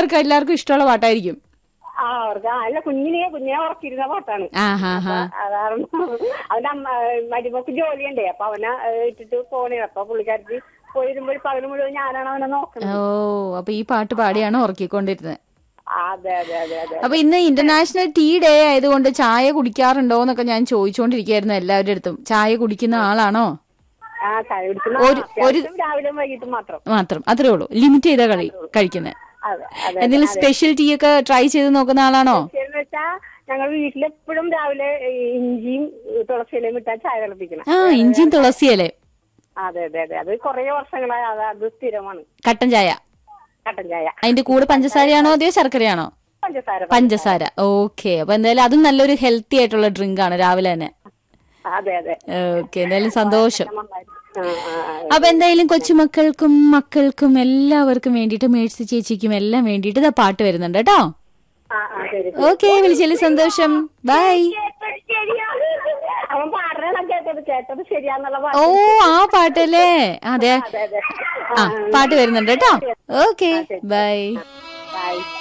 അവർക്ക് എല്ലാവർക്കും ഇഷ്ടമുള്ള പാട്ടായിരിക്കും ആ അവർക്ക് ആ, അല്ല കുഞ്ഞിനെ കുഞ്ഞിനെ ഉറക്കിയിരുന്ന പാട്ടാണ് ആ ഹാ ഹാ അതാണ് അവന്റെ അമ്മ മരുമക്ക് ജോലിയുണ്ടേ അപ്പൊ അവനെ ഏഹ്, ഇട്ടിട്ട് പോണേ അപ്പൊ പുള്ളിക്കാരത്തി പോയിരുമ്പോൾ പകല് മുഴുവൻ ഞാനാണ് അവനെ നോക്കുന്നത് ഓ അപ്പൊ ഈ പാട്ട് പാടിയാണ് ഉറക്കിക്കൊണ്ടിരുന്നത് അതെ അതെ അതെ അതെ അപ്പൊ ഇന്ന് ഇന്റർനാഷണൽ ടീ ഡേ ആയതുകൊണ്ട് ചായ കുടിക്കാറുണ്ടോ എന്നൊക്കെ ഞാൻ ചോദിച്ചുകൊണ്ടിരിക്കുകയായിരുന്നു എല്ലാവരുടെ അടുത്തും ചായ കുടിക്കുന്ന ആളാണോ ആ ചായ കുടിക്കുന്ന ഒരു- അത്യാവശ്യം രാവിലെയും വൈകിട്ടും മാത്രം മാത്രം അത്രേ ഉള്ളൂ ലിമിറ്റ് ചെയ്ത കളി കഴിക്കുന്നത് അതെ അതെ എന്തെങ്കിലും സ്പെഷ്യൽ ടീ ഒക്കെ ട്രൈ ചെയ്ത് നോക്കുന്ന ആളാണോ എന്ന് വെച്ചാ ഞങ്ങൾ വീട്ടിലെപ്പോഴും രാവിലെ ഈ ഇഞ്ചിയും തുളസിയിലയും ഇട്ടാ ചായ തിളപ്പിക്കണം ആ ഇഞ്ചിയും തുളസിയല്ലേ അതെ അതെ അതെ അത് കുറെ വർഷങ്ങളായി അത് അത് സ്ഥിരമാണ് കട്ടൻ ചായ കട്ടൻ ചായ അതിന്റെ കൂടെ പഞ്ചസാരയാണോ അതെയോ ശർക്കരയാണോ പഞ്ചസാര പഞ്ചസാര ഓക്കെ അപ്പൊ എന്തായാലും അതും നല്ലൊരു ഹെൽത്തി ആയിട്ടുള്ള ഡ്രിങ്ക് ആണ് രാവിലെ തന്നെ അതെ അതെ ഓക്കെ എന്തായാലും സന്തോഷം നന്നായി. ആ, ആ, ആ. അപ്പൊ എന്തായാലും കൊച്ചുമക്കൾക്കും മക്കൾക്കും എല്ലാവർക്കും വേണ്ടിയിട്ട് മേഴ്സി ചേച്ചിക്കും എല്ലാം വേണ്ടിയിട്ട് ഇതാ പാട്ട് വരുന്നുണ്ട് കേട്ടോ ആ, ആ, ശരി ഓക്കെ വിളിച്ചതിൽ സന്തോഷം ബൈ അവൻ പാടുന്ന കേട്ടത് കേട്ടത് ശരിയാന്നുള്ള പാ- ഓ ആ പാട്ടല്ലേ അതെ അതെ അതെ ആ പാട്ട് വരുന്നുണ്ട് കേട്ടോ ഓക്കെ ബൈ ബൈ